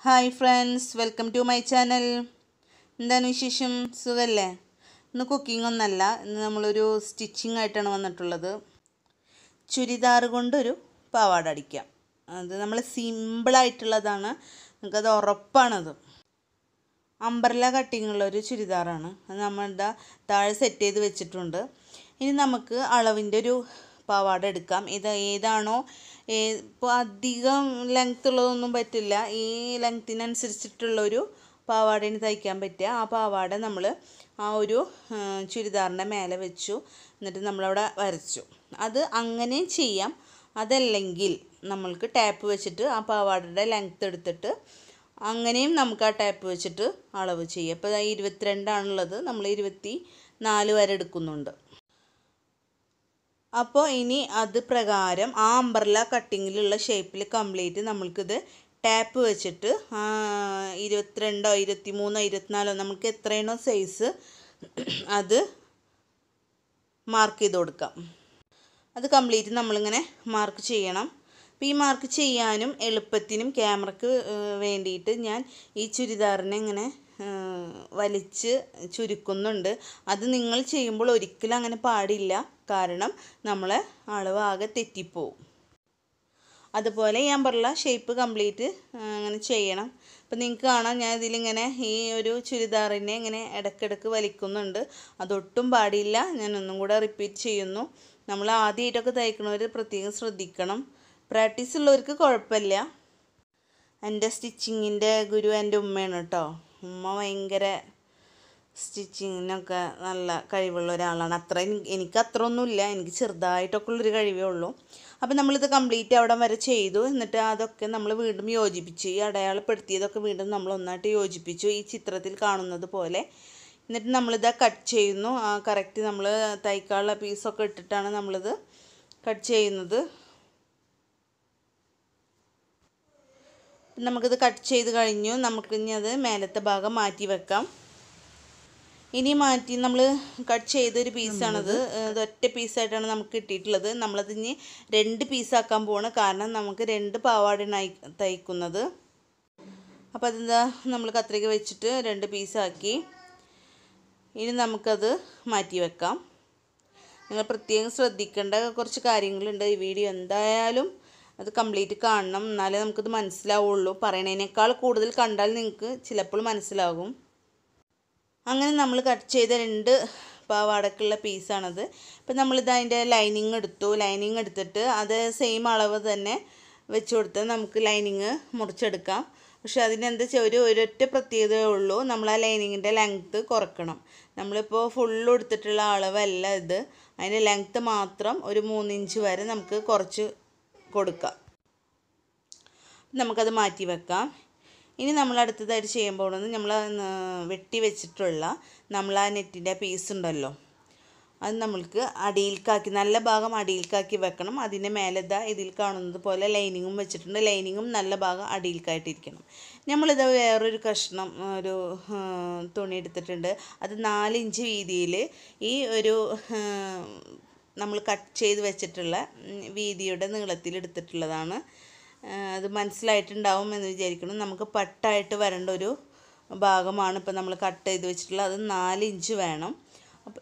hi friends welcome to my channel എന്താണ് വിശേഷം സുഖല്ലേ ഇന്ന് കുക്കിംഗ് ഒന്നല്ല ഇന്ന് നമ്മളൊരു സ്റ്റിച്ചിങ് ആയിട്ടാണ് വന്നിട്ടുള്ളത് ചുരിദാർ കൊണ്ടൊരു പാവാട അടിക്കാം അത് നമ്മൾ സിമ്പിളായിട്ടുള്ളതാണ് നമുക്കത് ഉറപ്പാണത് അമ്പർല കട്ടിങ്ങുള്ള ഒരു ചുരിദാറാണ് അത് നമ്മളുടെ താഴെ സെറ്റ് ചെയ്ത് വെച്ചിട്ടുണ്ട് ഇനി നമുക്ക് അളവിൻ്റെ ഒരു പാവാട എടുക്കാം ഇത് ഏതാണോ ഇപ്പോൾ അധികം ലെങ്ത് ഉള്ളതൊന്നും പറ്റില്ല ഈ ലെങ്ത്തിനനുസരിച്ചിട്ടുള്ളൊരു പാവാടയാണ് തയ്ക്കാൻ പറ്റുക ആ പാവാട നമ്മൾ ആ ഒരു ചുരിദാറിൻ്റെ മേലെ വെച്ചു എന്നിട്ട് നമ്മളവിടെ വരച്ചു അത് അങ്ങനെ ചെയ്യാം അതല്ലെങ്കിൽ നമ്മൾക്ക് ടാപ്പ് വെച്ചിട്ട് ആ പാവാടയുടെ ലെങ്ത്ത് എടുത്തിട്ട് അങ്ങനെയും നമുക്ക് ആ ടാപ്പ് വെച്ചിട്ട് അളവ് ചെയ്യാം ഇപ്പോൾ ഇരുപത്തിരണ്ടാണുള്ളത് നമ്മൾ ഇരുപത്തി നാല് വരെ എടുക്കുന്നുണ്ട് അപ്പോൾ ഇനി അത് പ്രകാരം ആ അമ്പർല കട്ടിങ്ങിലുള്ള ഷേപ്പിൽ കംപ്ലീറ്റ് നമ്മൾക്കിത് ടാപ്പ് വെച്ചിട്ട് ഇരുപത്തിരണ്ടോ ഇരുപത്തി മൂന്നോ ഇരുപത്തിനാലോ നമുക്ക് എത്രയാണോ സൈസ് അത് മാർക്ക് ചെയ്ത് കൊടുക്കാം അത് കംപ്ലീറ്റ് നമ്മളിങ്ങനെ മാർക്ക് ചെയ്യണം അപ്പോൾ ഈ മാർക്ക് ചെയ്യാനും എളുപ്പത്തിനും ക്യാമറക്ക് വേണ്ടിയിട്ട് ഞാൻ ഈ ചുരിദാറിനെ ഇങ്ങനെ വലിച്ച് ചുരുക്കുന്നുണ്ട് അത് നിങ്ങൾ ചെയ്യുമ്പോൾ ഒരിക്കലും അങ്ങനെ പാടില്ല കാരണം നമ്മളെ അളവ് ആകെ തെറ്റിപ്പോവും അതുപോലെ ഞാൻ പറഞ്ഞ ഷേപ്പ് കംപ്ലീറ്റ് അങ്ങനെ ചെയ്യണം അപ്പം നിങ്ങൾക്ക് കാണാം ഞാൻ ഇതിലിങ്ങനെ ഈ ഒരു ചുരിദാറിനെ ഇങ്ങനെ ഇടയ്ക്കിടയ്ക്ക് വലിക്കുന്നുണ്ട് അതൊട്ടും പാടില്ല ഞാൻ ഒന്നും കൂടെ റിപ്പീറ്റ് ചെയ്യുന്നു നമ്മൾ ആദ്യമായിട്ടൊക്കെ തയ്ക്കണവർ പ്രത്യേകം ശ്രദ്ധിക്കണം പ്രാക്ടീസ് ഉള്ളവർക്ക് കുഴപ്പമില്ല എൻ്റെ സ്റ്റിച്ചിങ്ങിൻ്റെ ഗുരു എൻ്റെ ഉമ്മയാണ് കേട്ടോ ഉമ്മ ഭയങ്കര സ്റ്റിച്ചിങ്ങിനൊക്കെ നല്ല കഴിവുള്ള ഒരാളാണ് അത്ര എനിക്ക് അത്ര ഒന്നുമില്ല എനിക്ക് ചെറുതായിട്ടൊക്കെ ഉള്ളൊരു കഴിവേ ഉള്ളൂ അപ്പം നമ്മളിത് കംപ്ലീറ്റ് അവിടെ വരെ ചെയ്തു എന്നിട്ട് അതൊക്കെ നമ്മൾ വീണ്ടും യോജിപ്പിച്ചു ഈ അടയാളപ്പെടുത്തിയതൊക്കെ വീണ്ടും നമ്മൾ ഒന്നായിട്ട് യോജിപ്പിച്ചു ഈ ചിത്രത്തിൽ കാണുന്നത് പോലെ എന്നിട്ട് നമ്മളിത് കട്ട് ചെയ്യുന്നു ആ കറക്റ്റ് നമ്മൾ തൈക്കാനുള്ള പീസൊക്കെ ഇട്ടിട്ടാണ് നമ്മളിത് കട്ട് ചെയ്യുന്നത് നമുക്കിത് കട്ട് ചെയ്ത് കഴിഞ്ഞു നമുക്ക് ഇനി അത് മേലത്തെ ഭാഗം മാറ്റി വെക്കാം ഇനി മാറ്റി നമ്മൾ കട്ട് ചെയ്തൊരു പീസാണത് ഇത് ഒറ്റ പീസായിട്ടാണ് നമുക്ക് കിട്ടിയിട്ടുള്ളത് നമ്മളത് ഇനി രണ്ട് പീസാക്കാൻ പോവാണ് കാരണം നമുക്ക് രണ്ട് പാവാടയാണ് തയ്ക്കുന്നത് അപ്പോൾ അതെന്താ നമ്മൾ കത്രിക വെച്ചിട്ട് രണ്ട് പീസാക്കി ഇനി നമുക്കത് മാറ്റി വെക്കാം നിങ്ങൾ പ്രത്യേകം ശ്രദ്ധിക്കേണ്ട കുറച്ച് കാര്യങ്ങളുണ്ട് ഈ വീഡിയോ എന്തായാലും അത് കംപ്ലീറ്റ് കാണണം എന്നാലേ നമുക്കത് മനസ്സിലാവുള്ളൂ പറയണതിനേക്കാൾ കൂടുതൽ കണ്ടാൽ നിങ്ങൾക്ക് ചിലപ്പോൾ മനസ്സിലാകും അങ്ങനെ നമ്മൾ കട്ട് ചെയ്ത രണ്ട് പാവാടക്കുള്ള പീസാണത് ഇപ്പം നമ്മളിത് അതിൻ്റെ ലൈനിങ് എടുത്തു ലൈനിങ് എടുത്തിട്ട് അത് സെയിം അളവ് തന്നെ വെച്ച് കൊടുത്ത് നമുക്ക് ലൈനിങ് മുറിച്ചെടുക്കാം പക്ഷെ അതിനെന്താ വെച്ചാൽ ഒരു ഒരൊറ്റ പ്രത്യേകതയേ ഉള്ളൂ നമ്മൾ ആ ലൈനിങ്ങിൻ്റെ ലെങ്ത്ത് കുറക്കണം നമ്മളിപ്പോൾ ഫുള്ള് എടുത്തിട്ടുള്ള അളവല്ല ഇത് അതിൻ്റെ ലെങ്ത്ത് മാത്രം ഒരു മൂന്നിഞ്ച് വരെ നമുക്ക് കുറച്ച് കൊടുക്കാം നമുക്കത് മാറ്റി വെക്കാം ഇനി നമ്മൾ അടുത്തതായിട്ട് ചെയ്യാൻ പോകുന്നത് നമ്മൾ വെട്ടി വെച്ചിട്ടുള്ള നമ്മൾ ആ നെറ്റിൻ്റെ പീസ് ഉണ്ടല്ലോ അത് നമ്മൾക്ക് അടിയിൽക്കാക്കി നല്ല ഭാഗം അടിയിൽക്കാക്കി വെക്കണം അതിൻ്റെ മേലെ ഇതാ ഇതിൽ കാണുന്നത് പോലെ ലൈനിങ്ങും വെച്ചിട്ടുണ്ട് ലൈനിങ്ങും നല്ല ഭാഗം അടിയിൽക്കായിട്ടിരിക്കണം നമ്മളിത് വേറൊരു കഷ്ണം ഒരു തുണി എടുത്തിട്ടുണ്ട് അത് നാലിഞ്ച് വീതിയിൽ ഈ ഒരു നമ്മൾ കട്ട് ചെയ്ത് വെച്ചിട്ടുള്ള വീതിയുടെ നീളത്തിൽ എടുത്തിട്ടുള്ളതാണ് അത് മനസ്സിലായിട്ടുണ്ടാവും എന്ന് വിചാരിക്കണം നമുക്ക് പട്ടായിട്ട് വരേണ്ട ഒരു ഭാഗമാണ് ഇപ്പോൾ നമ്മൾ കട്ട് ചെയ്ത് വെച്ചിട്ടുള്ളത് അത് നാല് ഇഞ്ച് വേണം അപ്പം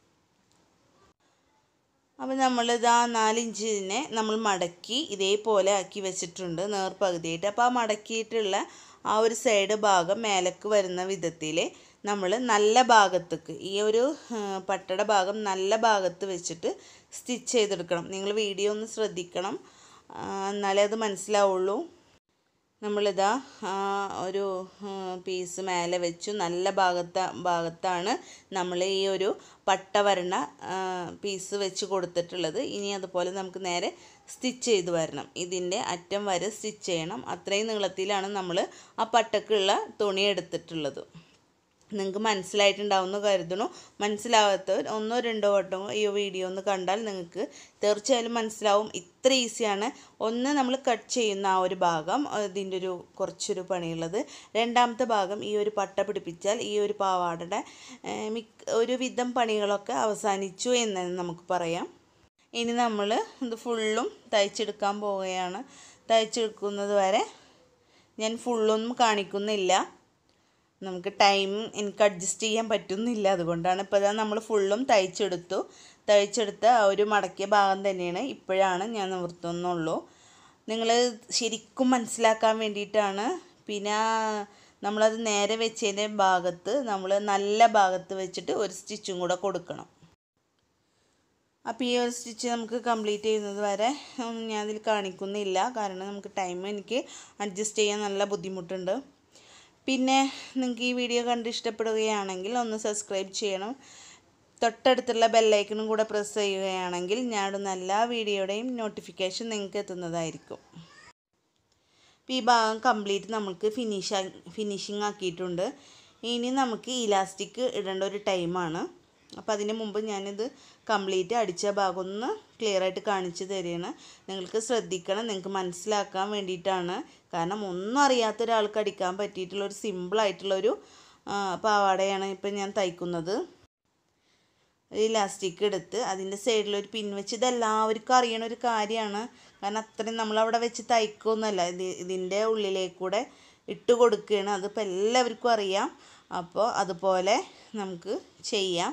അപ്പം നമ്മളിത് ആ നാലിഞ്ചിനെ നമ്മൾ മടക്കി ഇതേപോലെ ആക്കി വെച്ചിട്ടുണ്ട് നേർപകുതിയായിട്ട് അപ്പോൾ ആ മടക്കിയിട്ടുള്ള ആ ഒരു സൈഡ് ഭാഗം മേലക്ക് വരുന്ന വിധത്തിൽ നമ്മൾ നല്ല ഭാഗത്തേക്ക് ഈ ഒരു പട്ടയുടെ ഭാഗം നല്ല ഭാഗത്ത് വെച്ചിട്ട് സ്റ്റിച്ച് ചെയ്തെടുക്കണം നിങ്ങൾ വീഡിയോ ഒന്ന് ശ്രദ്ധിക്കണം എന്നാലേ അത് മനസ്സിലാവുള്ളൂ നമ്മളിതാ ഒരു പീസ് മേലെ വെച്ചു നല്ല ഭാഗത്ത ഭാഗത്താണ് നമ്മൾ ഈ ഒരു പട്ട വരണ പീസ് വെച്ച് കൊടുത്തിട്ടുള്ളത് ഇനി അതുപോലെ നമുക്ക് നേരെ സ്റ്റിച്ച് ചെയ്ത് വരണം ഇതിൻ്റെ അറ്റം വരെ സ്റ്റിച്ച് ചെയ്യണം അത്രയും നീളത്തിലാണ് നമ്മൾ ആ പട്ടക്കുള്ള തുണി എടുത്തിട്ടുള്ളത് നിങ്ങൾക്ക് മനസ്സിലായിട്ടുണ്ടാവുമെന്ന് കരുതണു മനസ്സിലാവാത്തവർ ഒന്നോ രണ്ടോ വട്ടമോ ഈ വീഡിയോ ഒന്ന് കണ്ടാൽ നിങ്ങൾക്ക് തീർച്ചയായും മനസ്സിലാവും ഇത്ര ഈസിയാണ് ഒന്ന് നമ്മൾ കട്ട് ചെയ്യുന്ന ആ ഒരു ഭാഗം ഇതിൻ്റെ ഒരു കുറച്ചൊരു പണിയുള്ളത് രണ്ടാമത്തെ ഭാഗം ഈ ഒരു പട്ട പിടിപ്പിച്ചാൽ ഈ ഒരു പാവാടയുടെ മിക്ക ഒരു വിധം പണികളൊക്കെ അവസാനിച്ചു എന്ന് നമുക്ക് പറയാം ഇനി നമ്മൾ ഇത് ഫുള്ളും തയ്ച്ചെടുക്കാൻ പോവുകയാണ് തയ്ച്ചെടുക്കുന്നത് വരെ ഞാൻ ഫുള്ളൊന്നും കാണിക്കുന്നില്ല നമുക്ക് ടൈം എനിക്ക് അഡ്ജസ്റ്റ് ചെയ്യാൻ പറ്റുന്നില്ല അതുകൊണ്ടാണ് ഇപ്പോൾ ഇതാ നമ്മൾ ഫുള്ളും തയ്ച്ചെടുത്തു തയ്ച്ചെടുത്ത ആ ഒരു മടക്കിയ ഭാഗം തന്നെയാണ് ഇപ്പോഴാണ് ഞാൻ നിവർത്തുന്നുള്ളൂ നിങ്ങൾ ശരിക്കും മനസ്സിലാക്കാൻ വേണ്ടിയിട്ടാണ് പിന്നെ നമ്മളത് നേരെ വെച്ചതിൻ്റെ ഭാഗത്ത് നമ്മൾ നല്ല ഭാഗത്ത് വെച്ചിട്ട് ഒരു സ്റ്റിച്ചും കൂടെ കൊടുക്കണം അപ്പോൾ ഈ ഒരു സ്റ്റിച്ച് നമുക്ക് കംപ്ലീറ്റ് ചെയ്യുന്നത് വരെ ഒന്നും ഞാൻ അതിൽ കാണിക്കുന്നില്ല കാരണം നമുക്ക് ടൈം എനിക്ക് അഡ്ജസ്റ്റ് ചെയ്യാൻ നല്ല ബുദ്ധിമുട്ടുണ്ട് പിന്നെ നിങ്ങൾക്ക് ഈ വീഡിയോ കണ്ട് ഇഷ്ടപ്പെടുകയാണെങ്കിൽ ഒന്ന് സബ്സ്ക്രൈബ് ചെയ്യണം തൊട്ടടുത്തുള്ള ബെല്ലൈക്കണും കൂടെ പ്രസ് ചെയ്യുകയാണെങ്കിൽ ഞാനിടുന്ന എല്ലാ വീഡിയോയുടെയും നോട്ടിഫിക്കേഷൻ നിങ്ങൾക്ക് എത്തുന്നതായിരിക്കും അപ്പോൾ ഈ ഭാഗം കംപ്ലീറ്റ് നമുക്ക് ഫിനിഷ് ഫിനിഷിങ് ആക്കിയിട്ടുണ്ട് ഇനി നമുക്ക് ഇലാസ്റ്റിക് ഇടേണ്ട ഒരു ടൈമാണ് അപ്പോൾ അതിന് മുമ്പ് ഞാനിത് കംപ്ലീറ്റ് അടിച്ച ഭാഗം ഒന്ന് ക്ലിയർ ആയിട്ട് കാണിച്ചു തരികയാണ് നിങ്ങൾക്ക് ശ്രദ്ധിക്കണം നിങ്ങൾക്ക് മനസ്സിലാക്കാൻ വേണ്ടിയിട്ടാണ് കാരണം ഒന്നും അറിയാത്ത ഒരാൾക്ക് അടിക്കാൻ പറ്റിയിട്ടുള്ള ഒരു സിമ്പിളായിട്ടുള്ളൊരു പാവാടയാണ് ഇപ്പം ഞാൻ തയ്ക്കുന്നത് ഇലാസ്റ്റിക് എടുത്ത് അതിൻ്റെ സൈഡിലൊരു പിൻ വെച്ച് ഇതെല്ലാവർക്കും അറിയണ ഒരു കാര്യമാണ് കാരണം അത്രയും നമ്മളവിടെ വെച്ച് തയ്ക്കൊന്നുമല്ല ഇത് ഇതിൻ്റെ ഉള്ളിലേക്കൂടെ ഇട്ട് കൊടുക്കുകയാണ് അതിപ്പോൾ എല്ലാവർക്കും അറിയാം അപ്പോൾ അതുപോലെ നമുക്ക് ചെയ്യാം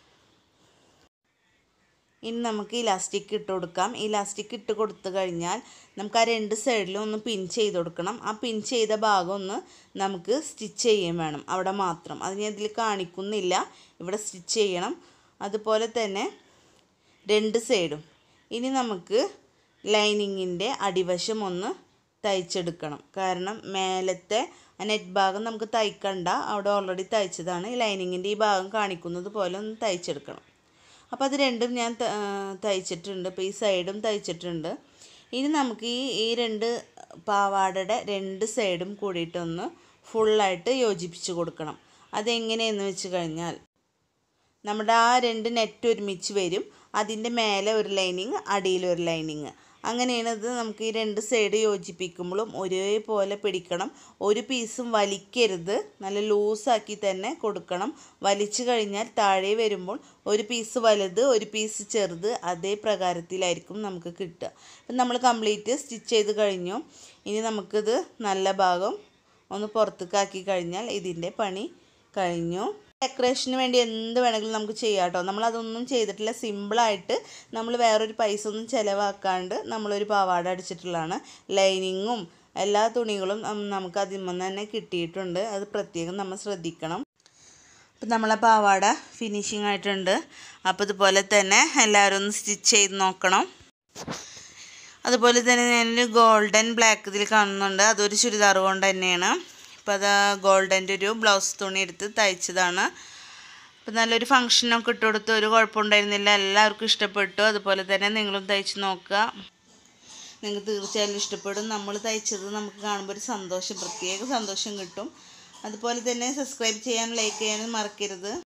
ഇനി നമുക്ക് ഇലാസ്റ്റിക് ഇട്ട് കൊടുക്കാം ഇലാസ്റ്റിക് ഇട്ട് കൊടുത്തു കഴിഞ്ഞാൽ നമുക്ക് ആ രണ്ട് സൈഡിലും ഒന്ന് പിൻ ചെയ്ത് കൊടുക്കണം ആ പിൻ ചെയ്ത ഭാഗം ഒന്ന് നമുക്ക് സ്റ്റിച്ച് ചെയ്യാൻ വേണം അവിടെ മാത്രം അത് ഞാൻ ഇതിൽ കാണിക്കുന്നില്ല ഇവിടെ സ്റ്റിച്ച് ചെയ്യണം അതുപോലെ തന്നെ രണ്ട് സൈഡും ഇനി നമുക്ക് ലൈനിങ്ങിൻ്റെ അടിവശം ഒന്ന് തയ്ച്ചെടുക്കണം കാരണം മേലത്തെ ആ നെറ്റ് ഭാഗം നമുക്ക് തയ്ക്കണ്ട അവിടെ ഓൾറെഡി തയ്ച്ചതാണ് ലൈനിങ്ങിൻ്റെ ഈ ഭാഗം കാണിക്കുന്നത് പോലെ ഒന്ന് തയ്ച്ചെടുക്കണം അപ്പോൾ അത് രണ്ടും ഞാൻ തയ്ച്ചിട്ടുണ്ട് ഇപ്പോൾ ഈ സൈഡും തയ്ച്ചിട്ടുണ്ട് ഇനി നമുക്ക് ഈ ഈ രണ്ട് പാവാടയുടെ രണ്ട് സൈഡും കൂടിയിട്ടൊന്ന് ഫുള്ളായിട്ട് യോജിപ്പിച്ച് കൊടുക്കണം അതെങ്ങനെയെന്ന് വെച്ച് കഴിഞ്ഞാൽ നമ്മുടെ ആ രണ്ട് നെറ്റ് ഒരുമിച്ച് വരും അതിൻ്റെ മേലെ ഒരു ലൈനിങ് അടിയിൽ ഒരു ലൈനിങ് അങ്ങനെയാണ് ഇത് നമുക്ക് ഈ രണ്ട് സൈഡ് യോജിപ്പിക്കുമ്പോഴും ഒരേപോലെ പിടിക്കണം ഒരു പീസും വലിക്കരുത് നല്ല ലൂസാക്കി തന്നെ കൊടുക്കണം വലിച്ചു കഴിഞ്ഞാൽ താഴെ വരുമ്പോൾ ഒരു പീസ് വലുത് ഒരു പീസ് ചെറുത് അതേ പ്രകാരത്തിലായിരിക്കും നമുക്ക് കിട്ടുക അപ്പം നമ്മൾ കംപ്ലീറ്റ് സ്റ്റിച്ച് ചെയ്ത് കഴിഞ്ഞു ഇനി നമുക്കിത് നല്ല ഭാഗം ഒന്ന് പുറത്തേക്കാക്കി കഴിഞ്ഞാൽ ഇതിൻ്റെ പണി കഴിഞ്ഞു ഡെക്കറേഷന് വേണ്ടി എന്ത് വേണമെങ്കിലും നമുക്ക് ചെയ്യാം കേട്ടോ നമ്മളതൊന്നും ചെയ്തിട്ടില്ല സിമ്പിളായിട്ട് നമ്മൾ വേറൊരു പൈസ ഒന്നും ചിലവാക്കാണ്ട് നമ്മളൊരു പാവാട അടിച്ചിട്ടുള്ളതാണ് ലൈനിങ്ങും എല്ലാ തുണികളും നമുക്ക് അതിൽ നിന്ന് തന്നെ കിട്ടിയിട്ടുണ്ട് അത് പ്രത്യേകം നമ്മൾ ശ്രദ്ധിക്കണം അപ്പം നമ്മളെ പാവാട ഫിനിഷിങ് ആയിട്ടുണ്ട് അപ്പോൾ ഇതുപോലെ തന്നെ എല്ലാവരും ഒന്ന് സ്റ്റിച്ച് ചെയ്ത് നോക്കണം അതുപോലെ തന്നെ ഞാനൊരു ഗോൾഡൻ ബ്ലാക്ക് ഇതിൽ കാണുന്നുണ്ട് അതൊരു ചുരിദാർ കൊണ്ട് തന്നെയാണ് അപ്പോൾ അത് ഗോൾഡൻ്റെ ഒരു ബ്ലൗസ് തുണി എടുത്ത് തയ്ച്ചതാണ് അപ്പോൾ നല്ലൊരു ഫങ്ഷനൊക്കെ ഇട്ട് കൊടുത്ത് ഒരു കുഴപ്പമുണ്ടായിരുന്നില്ല എല്ലാവർക്കും ഇഷ്ടപ്പെട്ടു അതുപോലെ തന്നെ നിങ്ങളും തയ്ച്ച് നോക്കുക നിങ്ങൾക്ക് തീർച്ചയായും ഇഷ്ടപ്പെടും നമ്മൾ തയ്ച്ചത് നമുക്ക് കാണുമ്പോൾ ഒരു സന്തോഷം പ്രത്യേക സന്തോഷം കിട്ടും അതുപോലെ തന്നെ സബ്സ്ക്രൈബ് ചെയ്യാനും ലൈക്ക് ചെയ്യാനും മറക്കരുത്